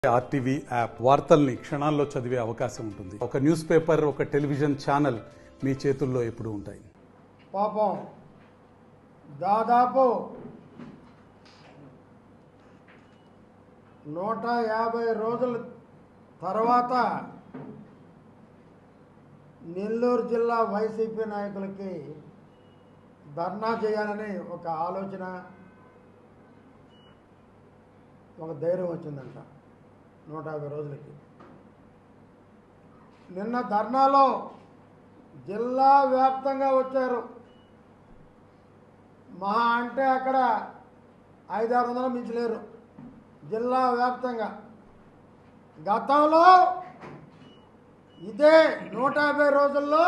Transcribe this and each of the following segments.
RTV app వార్తల్ని క్షణాల్లో చదివే అవకాశం ఉంటుంది ఒక న్యూస్ పేపర్ ఒక టెలివిజన్ ఛానల్ మీ చేతుల్లో ఎప్పుడూ ఉంటాయి పాపం దాదాపు నూట యాభై రోజుల తర్వాత నెల్లూరు జిల్లా వైసీపీ నాయకులకి ధర్నా చేయాలని ఒక ఆలోచన ఒక ధైర్యం వచ్చిందంట నూట యాభై రోజులకి నిన్న ధర్నాలో జిల్లా వ్యాప్తంగా వచ్చారు మహా అంటే అక్కడ ఐదారు వందల మించలేరు జిల్లా వ్యాప్తంగా గతంలో ఇదే నూట యాభై రోజుల్లో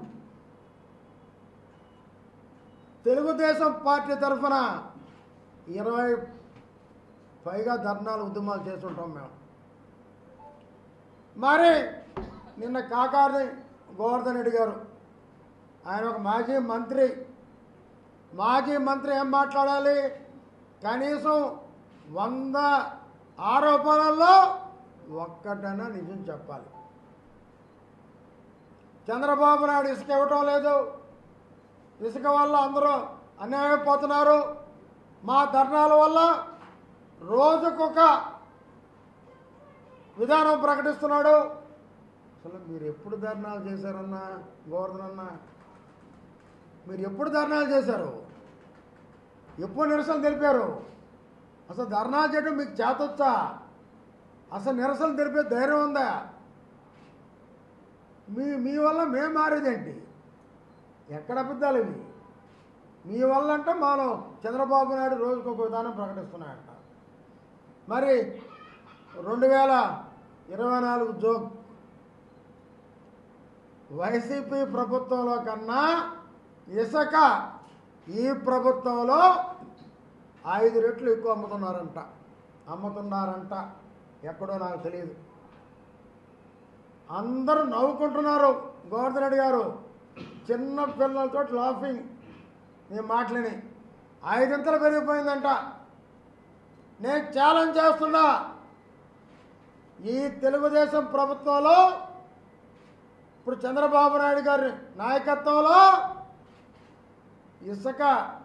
తెలుగుదేశం పార్టీ తరఫున ఇరవై పైగా ధర్నాలు ఉద్యమాలు చేస్తుంటాం మేము మరి నిన్న కాకాని గోవర్ధన్ రెడ్డి గారు ఆయన ఒక మాజీ మంత్రి మాజీ మంత్రి ఏం మాట్లాడాలి కనీసం వంద ఆరోపణల్లో ఒక్కటైనా నిజం చెప్పాలి చంద్రబాబు నాయుడు ఇసుక ఇవ్వటం లేదు ఇసుక వల్ల అందరూ అన్యాయపోతున్నారు మా ధర్నాల వల్ల రోజుకొక విధానం ప్రకటిస్తున్నాడు అసలు మీరు ఎప్పుడు ధర్నాలు చేశారన్నా గోవర్ధన్ అన్న మీరు ఎప్పుడు ధర్నాలు చేశారు ఎప్పుడు నిరసన తెలిపారు అసలు ధర్నా చేయడం మీకు చేతొచ్చా అసలు నిరసన తెలిపే ధైర్యం ఉందా మీ మీ వల్ల మేము మారేదేంటి ఎక్కడ అబద్ధాలు ఇవి మీ వల్ల అంటే మనం చంద్రబాబు నాయుడు రోజుకొక విధానం ప్రకటిస్తున్నాయంట మరి రెండు వేల ఇరవై నాలుగు జోక్ వైసీపీ ప్రభుత్వంలో కన్నా ఇసుక ఈ ప్రభుత్వంలో ఐదు రెట్లు ఎక్కువ అమ్ముతున్నారంట అమ్ముతున్నారంట ఎక్కడో నాకు తెలియదు అందరూ నవ్వుకుంటున్నారు గోవర్ధన్ రెడ్డి గారు చిన్న పిల్లలతో లాఫింగ్ నేను మాటలని ఐదింతలు పెరిగిపోయిందంట నేను ఛాలెంజ్ చేస్తున్నా ఈ తెలుగుదేశం ప్రభుత్వంలో ఇప్పుడు చంద్రబాబు నాయుడు గారి నాయకత్వంలో ఇసుక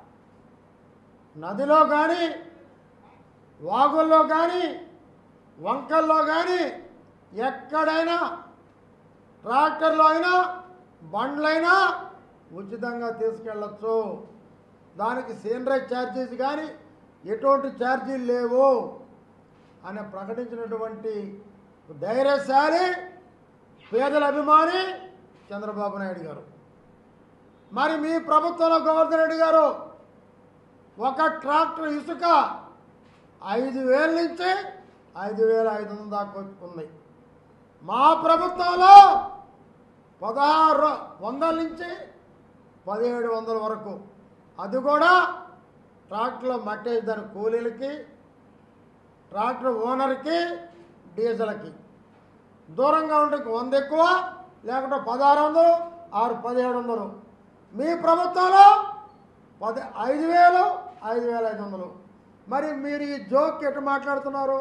నదిలో కానీ వాగుల్లో కానీ వంకల్లో కానీ ఎక్కడైనా ట్రాక్టర్లో అయినా బండ్లైనా ఉచితంగా తీసుకెళ్ళచ్చు దానికి సీనరేజ్ ఛార్జీస్ కానీ ఎటువంటి ఛార్జీలు లేవు అని ప్రకటించినటువంటి ధైర్యశాలి పేదల అభిమాని చంద్రబాబు నాయుడు గారు మరి మీ ప్రభుత్వంలో గోవర్ధన్ రెడ్డి గారు ఒక ట్రాక్టర్ ఇసుక ఐదు వేల నుంచి ఐదు వేల ఐదు వందల దాకా ఉంది మా ప్రభుత్వంలో పదహారు వందల నుంచి పదిహేడు వందల వరకు అది కూడా ట్రాక్టర్లో మట్టేసి దాని కూలీలకి ట్రాక్టర్ ఓనర్కి డీజిల్కి దూరంగా ఉంటే వంద ఎక్కువ లేకుంటే పదహారు వందలు ఆరు పదిహేడు వందలు మీ ప్రభుత్వంలో పది ఐదు వేలు ఐదు వేల ఐదు వందలు మరి మీరు ఈ జోక్ ఎటు మాట్లాడుతున్నారు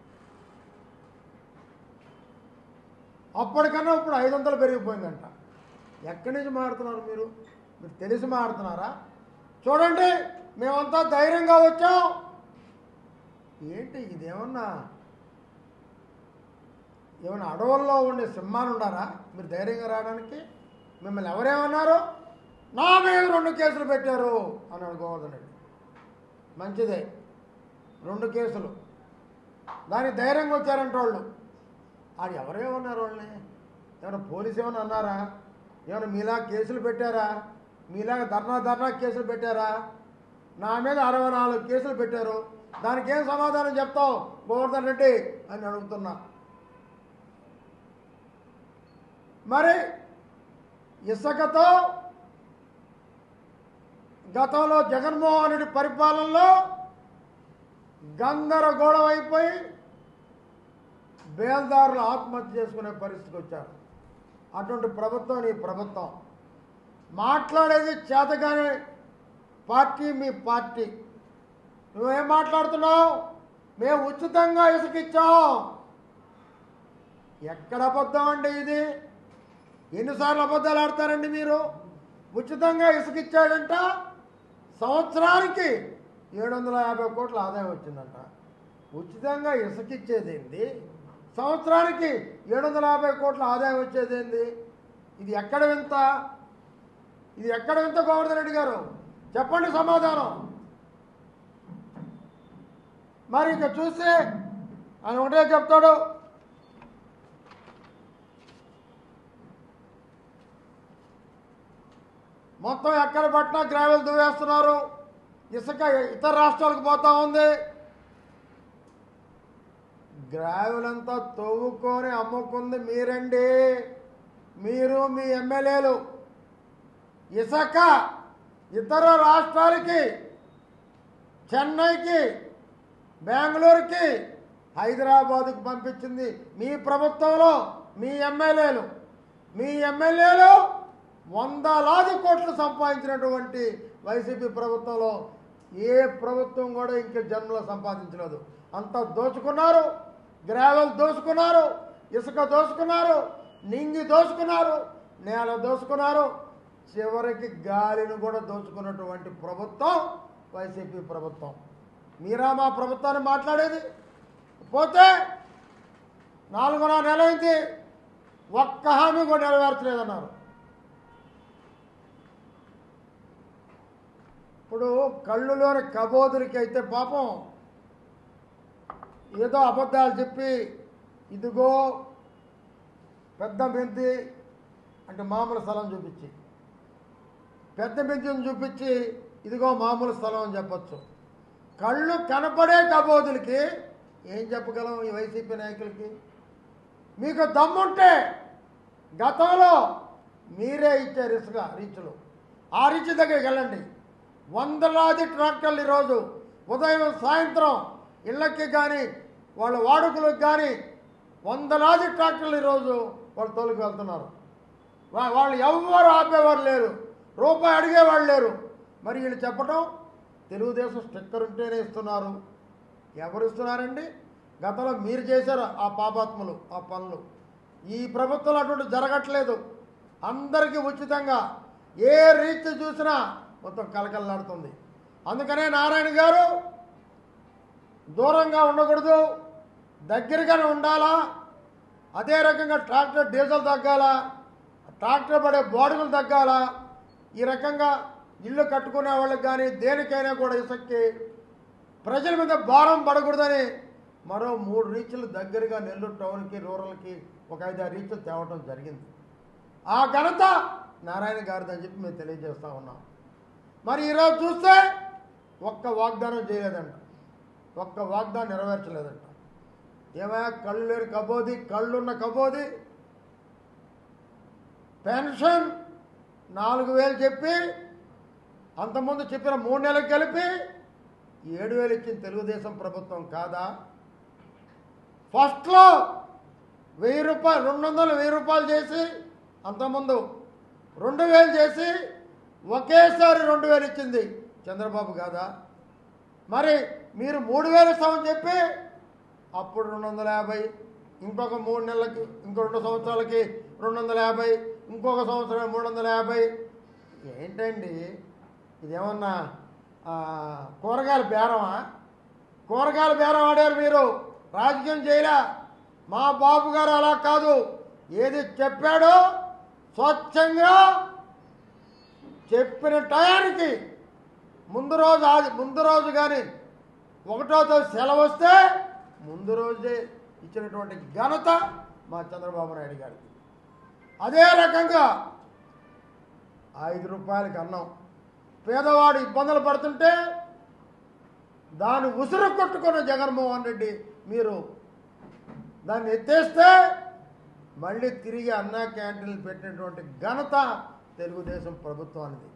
అప్పటికన్నా ఇప్పుడు ఐదు వందలు పెరిగిపోయిందంట ఎక్కడి నుంచి మాడుతున్నారు మీరు మీరు తెలిసి మాడుతున్నారా చూడండి మేమంతా ధైర్యంగా వచ్చాం ఏంటి ఇదేమన్నా ఏమైనా అడవుల్లో ఉండే సింహాలు ఉండారా మీరు ధైర్యంగా రావడానికి మిమ్మల్ని ఎవరేమన్నారు నా మీద రెండు కేసులు పెట్టారు అన్నాడు గోవర్ధన్ రెడ్డి మంచిదే రెండు కేసులు దానికి ధైర్యంగా వచ్చారంట వాళ్ళు ఆడు ఎవరేమన్నారు వాళ్ళని ఏమైనా పోలీసు ఏమైనా అన్నారా ఏమైనా మీలా కేసులు పెట్టారా మీలాగా ధర్నా ధర్నా కేసులు పెట్టారా నా మీద అరవై నాలుగు కేసులు పెట్టారు దానికి ఏం సమాధానం చెప్తావు గోవర్ధన్ రెడ్డి అని అడుగుతున్నా మరి ఇసుకతో గతంలో జగన్మోహన్ రెడ్డి పరిపాలనలో గందరగోళం అయిపోయి బేల్దారులు ఆత్మహత్య చేసుకునే పరిస్థితికి వచ్చారు అటువంటి ప్రభుత్వం ఈ ప్రభుత్వం మాట్లాడేది చేతగానే పార్టీ మీ పార్టీ నువ్వేం మాట్లాడుతున్నావు మేము ఉచితంగా ఇసుక ఇచ్చాం ఎక్కడ అబద్ధం అండి ఇది ఎన్నిసార్లు అబద్ధాలు ఆడతారండి మీరు ఉచితంగా ఇసుక ఇచ్చాడంట సంవత్సరానికి ఏడు వందల యాభై కోట్ల ఆదాయం వచ్చిందంట ఉచితంగా ఇసుక ఇచ్చేదేంది సంవత్సరానికి ఏడు వందల యాభై కోట్ల ఆదాయం వచ్చేదేంది ఇది ఎక్కడ వింత ఇది ఎక్కడ వింత గోవర్ధన్ రెడ్డి గారు చెప్పండి సమాధానం మరి ఇక చూస్తే ఆయన ఒకటే చెప్తాడు మొత్తం ఎక్కడ పట్టినా గ్రావెల్ దువ్వేస్తున్నారు ఇసుక ఇతర రాష్ట్రాలకు పోతా ఉంది గ్రావెల్ అంతా తవ్వుకొని అమ్ముకుంది మీరండి మీరు మీ ఎమ్మెల్యేలు ఇసుక ఇతర రాష్ట్రాలకి చెన్నైకి బెంగళూరుకి హైదరాబాదుకు పంపించింది మీ ప్రభుత్వంలో మీ ఎమ్మెల్యేలు మీ ఎమ్మెల్యేలు వందలాది కోట్లు సంపాదించినటువంటి వైసీపీ ప్రభుత్వంలో ఏ ప్రభుత్వం కూడా ఇంక జన్మలో సంపాదించలేదు అంతా దోచుకున్నారు గ్రావెల్ దోచుకున్నారు ఇసుక దోచుకున్నారు నింగి దోచుకున్నారు నేల దోచుకున్నారు చివరికి గాలిని కూడా దోచుకున్నటువంటి ప్రభుత్వం వైసీపీ ప్రభుత్వం మీరా మా ప్రభుత్వాన్ని మాట్లాడేది పోతే నాలుగున్నర నెల అయింది ఒక్క హామీ కూడా నెరవేర్చలేదన్నారు ఇప్పుడు కళ్ళులోని కబోదులకి అయితే పాపం ఏదో అబద్ధాలు చెప్పి ఇదిగో పెద్ద మెంతి అంటే మామూలు స్థలం చూపించి పెద్ద మెంతిని చూపించి ఇదిగో మామూలు స్థలం అని చెప్పొచ్చు కళ్ళు కనపడే కబోదులకి ఏం చెప్పగలం ఈ వైసీపీ నాయకులకి మీకు దమ్ముంటే గతంలో మీరే ఇచ్చారు ఇసుక రీచ్లు ఆ రీచ్ దగ్గరికి వెళ్ళండి వందలాది ట్రాక్టర్లు ఈరోజు ఉదయం సాయంత్రం ఇళ్ళకి కానీ వాళ్ళ వాడుకలకు కానీ వందలాది ట్రాక్టర్లు ఈరోజు వాళ్ళు తోలుకు వెళ్తున్నారు వా- వాళ్ళు ఎవ్వరు ఆపేవారు లేరు రూపాయి అడిగేవాళ్ళు లేరు మరి వీళ్ళు చెప్పటం తెలుగుదేశం స్టిక్కర్ ఉంటేనే ఇస్తున్నారు ఎవరు ఇస్తున్నారండి గతంలో మీరు చేశారు ఆ పాపాత్ములు ఆ పనులు ఈ ప్రభుత్వంలో అటువంటి జరగట్లేదు అందరికీ ఉచితంగా ఏ రీచ్ చూసినా మొత్తం కలకల్లాడుతుంది అందుకనే నారాయణ గారు దూరంగా ఉండకూడదు దగ్గరగానే ఉండాలా అదే రకంగా ట్రాక్టర్ డీజిల్ తగ్గాలా ట్రాక్టర్ పడే బాడుగులు తగ్గాలా ఈ రకంగా ఇల్లు కట్టుకునే వాళ్ళకి కానీ దేనికైనా కూడా ఇసక్కి ప్రజల మీద భారం పడకూడదని మరో మూడు రీచ్లు దగ్గరగా నెల్లూరు టౌన్కి రూరల్కి ఒక ఐదారు రీచ్లు తేవడం జరిగింది ఆ ఘనత నారాయణ గారిదని చెప్పి మేము తెలియజేస్తా ఉన్నాం మరి ఈరోజు చూస్తే ఒక్క వాగ్దానం చేయలేదంట ఒక్క వాగ్దానం నెరవేర్చలేదంట ఏమయ్యా కళ్ళు లేని కబోది కళ్ళున్న కబోది పెన్షన్ నాలుగు వేలు చెప్పి అంతకుముందు చెప్పిన మూడు నెలలకు కలిపి ఏడు వేలు ఇచ్చిన తెలుగుదేశం ప్రభుత్వం కాదా ఫస్ట్లో వెయ్యి రూపాయలు రెండు వందలు వెయ్యి రూపాయలు చేసి అంతకుముందు రెండు వేలు చేసి ఒకేసారి రెండు వేలు ఇచ్చింది చంద్రబాబు కాదా మరి మీరు మూడు వేలు ఇస్తామని చెప్పి అప్పుడు రెండు వందల యాభై ఇంకొక మూడు నెలలకి ఇంకో రెండు సంవత్సరాలకి రెండు వందల యాభై ఇంకొక సంవత్సరం మూడు వందల యాభై ఏంటండి ఇదేమన్నా ఆ, కూరగాయల బేరమా కూరగాయల బేరం ఆడారు మీరు రాజకీయం చేయలే మా బాబు గారు అలా కాదు ఏది చెప్పాడో స్వచ్ఛంగా చెప్పిన టయానికి ముందు రోజు ఆది ముందు రోజు కానీ ఒకటో తేదీ సెలవు వస్తే ముందు రోజే ఇచ్చినటువంటి ఘనత మా చంద్రబాబు నాయుడు గారికి అదే రకంగా ఐదు రూపాయలకి అన్నం పేదవాడు ఇబ్బందులు పడుతుంటే దాన్ని ఉసురు కొట్టుకున్న జగన్మోహన్ రెడ్డి మీరు దాన్ని ఎత్తేస్తే మళ్ళీ తిరిగి అన్నా క్యాంటీన్లు పెట్టినటువంటి ఘనత తెలుగుదేశం ప్రభుత్వానిది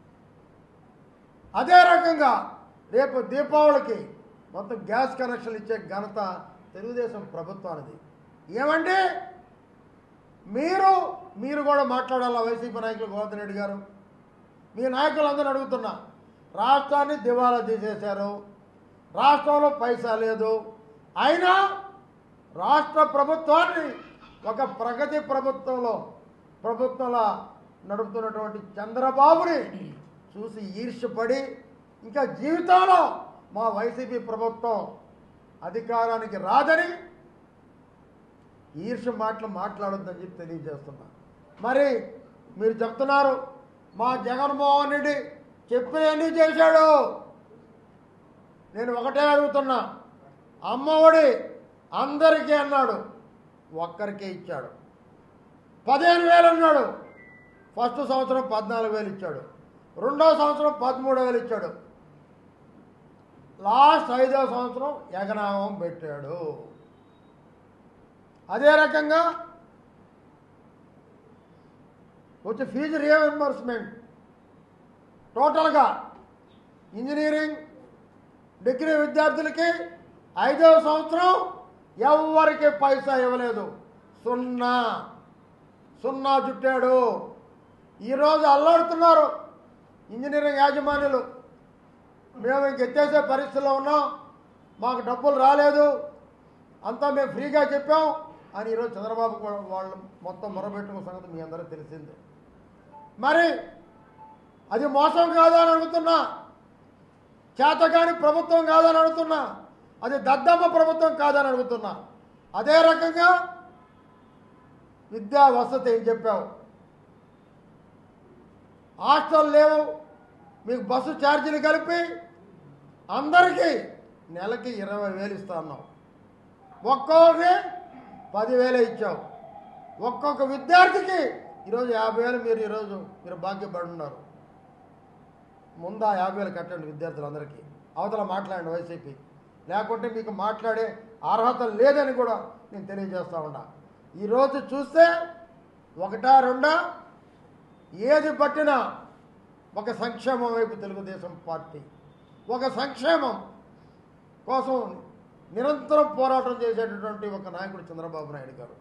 అదే రకంగా రేపు దీపావళికి మొత్తం గ్యాస్ కనెక్షన్లు ఇచ్చే ఘనత తెలుగుదేశం ప్రభుత్వానిది ఏమండి మీరు మీరు కూడా మాట్లాడాలా వైసీపీ నాయకులు గోవర్ధన్ రెడ్డి గారు మీ నాయకులందరూ అడుగుతున్నా రాష్ట్రాన్ని దివాలా తీసేశారు రాష్ట్రంలో పైసా లేదు అయినా రాష్ట్ర ప్రభుత్వాన్ని ఒక ప్రగతి ప్రభుత్వంలో ప్రభుత్వంలో నడుపుతున్నటువంటి చంద్రబాబుని చూసి ఈర్ష్యపడి ఇంకా జీవితంలో మా వైసీపీ ప్రభుత్వం అధికారానికి రాదని ఈర్ష్య మాటలు మాట్లాడొద్దని చెప్పి తెలియజేస్తున్నా మరి మీరు చెప్తున్నారు మా జగన్మోహన్ రెడ్డి చెప్పినవన్నీ చేశాడు నేను ఒకటే అడుగుతున్నా అమ్మఒడి అందరికీ అన్నాడు ఒక్కరికే ఇచ్చాడు పదిహేను వేలు అన్నాడు ఫస్ట్ సంవత్సరం పద్నాలుగు వేలు ఇచ్చాడు రెండో సంవత్సరం పదమూడు వేలు ఇచ్చాడు లాస్ట్ ఐదో సంవత్సరం ఎగనామం పెట్టాడు అదే రకంగా వచ్చి ఫీజు రియంబర్స్మెంట్ టోటల్గా ఇంజనీరింగ్ డిగ్రీ విద్యార్థులకి ఐదవ సంవత్సరం ఎవరికి పైసా ఇవ్వలేదు సున్నా సున్నా చుట్టాడు ఈరోజు అల్లాడుతున్నారు ఇంజనీరింగ్ యాజమాన్యులు మేము ఇంక ఎత్తేసే పరిస్థితిలో ఉన్నాం మాకు డబ్బులు రాలేదు అంతా మేము ఫ్రీగా చెప్పాం అని ఈరోజు చంద్రబాబు కూడా వాళ్ళు మొత్తం మొరబెట్టుకున్న సంగతి మీ అందరూ తెలిసిందే మరి అది మోసం కాదా అని అడుగుతున్నా చేతగాని ప్రభుత్వం కాదని అడుగుతున్నా అది దద్దమ్మ ప్రభుత్వం కాదని అడుగుతున్నా అదే రకంగా విద్యా వసతి ఏం చెప్పావు హాస్టల్ లేవు మీకు బస్సు ఛార్జీలు కలిపి అందరికీ నెలకి ఇరవై వేలు ఇస్తా అన్నావు ఒక్కొక్కరికి పదివేలే ఇచ్చావు ఒక్కొక్క విద్యార్థికి ఈరోజు యాభై వేలు మీరు ఈరోజు మీరు భాగ్యపడి ఉన్నారు ముందా యాభై వేలు కట్టండి విద్యార్థులందరికీ అవతల మాట్లాడండి వైసీపీ లేకుంటే మీకు మాట్లాడే అర్హత లేదని కూడా నేను తెలియజేస్తా ఉన్నా ఈరోజు చూస్తే ఒకటా రెండా ఏది పట్టినా ఒక సంక్షేమం వైపు తెలుగుదేశం పార్టీ ఒక సంక్షేమం కోసం నిరంతరం పోరాటం చేసేటటువంటి ఒక నాయకుడు చంద్రబాబు నాయుడు గారు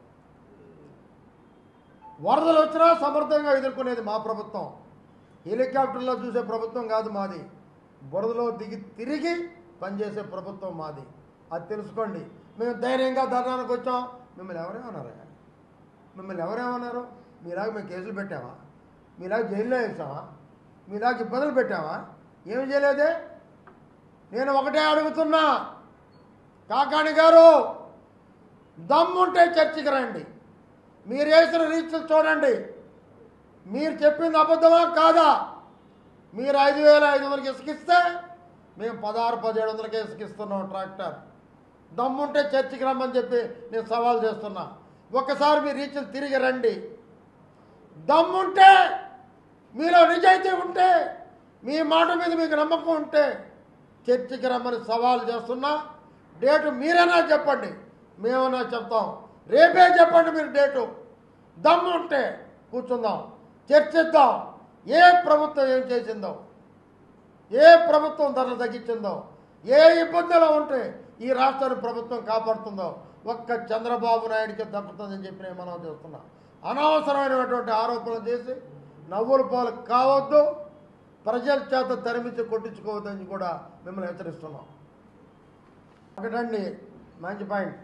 వరదలు వచ్చినా సమర్థంగా ఎదుర్కొనేది మా ప్రభుత్వం హెలికాప్టర్లో చూసే ప్రభుత్వం కాదు మాది బురదలో దిగి తిరిగి పనిచేసే ప్రభుత్వం మాది అది తెలుసుకోండి మేము ధైర్యంగా ధర్నానికి వచ్చాం మిమ్మల్ని ఎవరేమన్నారా మిమ్మల్ని ఎవరేమన్నారు మీలాగా మేము కేసులు పెట్టామా మీలాగా జైల్లో వేసామా మీలాగా ఇబ్బందులు పెట్టామా ఏమి చేయలేదే నేను ఒకటే అడుగుతున్నా కాకాణి గారు దమ్ముంటే చర్చికి రండి మీరు వేసిన రీచ్లు చూడండి మీరు చెప్పింది అబద్ధమా కాదా మీరు ఐదు వేల ఐదు వందలకి ఇసుకిస్తే మేము పదహారు పదిహేడు వందలకి ఇసుకిస్తున్నాం ట్రాక్టర్ దమ్ముంటే చర్చికి రమ్మని చెప్పి నేను సవాల్ చేస్తున్నా ఒక్కసారి మీ రీచ్లు తిరిగి రండి దమ్ముంటే మీలో నిజాయితీ ఉంటే మీ మాట మీద మీకు నమ్మకం ఉంటే చర్చికి రమ్మని సవాల్ చేస్తున్నా డేటు మీరైనా చెప్పండి మేమైనా చెప్తాం రేపే చెప్పండి మీరు డేటు దమ్ము ఉంటే కూర్చుందాం చర్చిద్దాం ఏ ప్రభుత్వం ఏం చేసిందో ఏ ప్రభుత్వం ధరలు తగ్గించిందో ఏ ఇబ్బందులు ఉంటే ఈ రాష్ట్రాన్ని ప్రభుత్వం కాపాడుతుందో ఒక్క చంద్రబాబు నాయుడికి దక్కుతుందని చెప్పి నేను మనం చేస్తున్నా అనవసరమైనటువంటి ఆరోపణలు చేసి నవ్వుల పాలు కావద్దు ప్రజల చేత తరిమించి కొట్టించుకోవద్దని కూడా మిమ్మల్ని హెచ్చరిస్తున్నాం ఒకటండి మంచి పాయింట్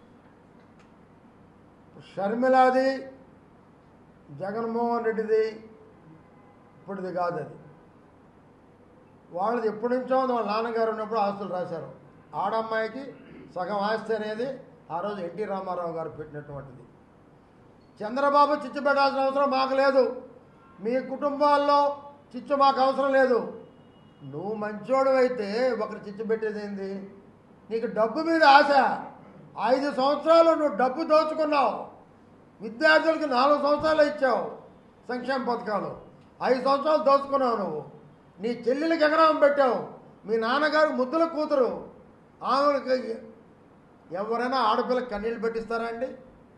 షర్మిలాది జగన్మోహన్ రెడ్డిది ఇప్పుడుది కాదు అది వాళ్ళది ఎప్పటి నుంచో ఉంది, వాళ్ళ నాన్నగారు ఉన్నప్పుడు ఆస్తులు రాశారు ఆడమ్మాయికి సగం ఆస్తి అనేది ఆ రోజు ఎన్టీ రామారావు గారు పెట్టినటువంటిది చంద్రబాబు చిచ్చు పెట్టాల్సిన అవసరం మాకు లేదు మీ కుటుంబాల్లో చిచ్చు మాకు అవసరం లేదు నువ్వు మంచోడు అయితే ఒకరు చిచ్చు పెట్టేది ఏంది నీకు డబ్బు మీద ఆశ ఐదు సంవత్సరాలు నువ్వు డబ్బు దోచుకున్నావు విద్యార్థులకి నాలుగు సంవత్సరాలు ఇచ్చావు సంక్షేమ పథకాలు ఐదు సంవత్సరాలు దోచుకున్నావు నువ్వు నీ చెల్లెలకి ఎగరామం పెట్టావు మీ నాన్నగారు ముద్దుల కూతురు ఆమెకి ఎవరైనా ఆడపిల్లకి కన్నీళ్ళు పెట్టిస్తారా అండి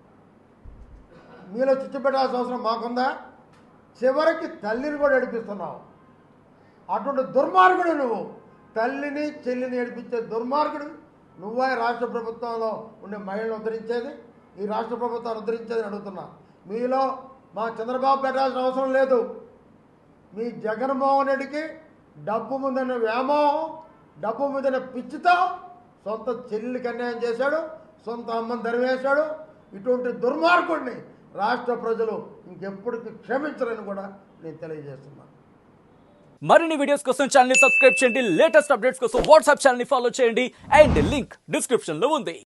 మీలో చిచ్చు పెట్టాల్సిన అవసరం మాకుందా చివరికి తల్లిని కూడా ఏడిపిస్తున్నావు అటువంటి దుర్మార్గుడు నువ్వు తల్లిని చెల్లిని ఏడిపించే దుర్మార్గుడు నువ్వే రాష్ట్ర ప్రభుత్వంలో ఉండే మహిళలను ఉద్ధరించేది ఈ రాష్ట్ర ప్రభుత్వాన్ని ఉద్ధరించేది అని అడుగుతున్నా మీలో మా చంద్రబాబు పెట్టాల్సిన అవసరం లేదు మీ జగన్మోహన్ రెడ్డికి డబ్బు ముందన్న వ్యామోహం డబ్బు మీదన పిచ్చితో సొంత చెల్లికి అన్యాయం చేశాడు సొంత అమ్మని ధరివేశాడు ఇటువంటి దుర్మార్గుడిని రాష్ట్ర ప్రజలు ఇంకెప్పటికీ క్షమించరని కూడా నేను తెలియజేస్తున్నాను మరిన్ని వీడియోస్ కోసం ఛానల్ సబ్స్క్రైబ్ చేయండి లేటెస్ట్ అప్డేట్స్ కోసం వాట్సాప్ ఛానల్ ఫాలో చేయండి అండ్ లింక్ డిస్క్రిప్షన్ లో ఉంది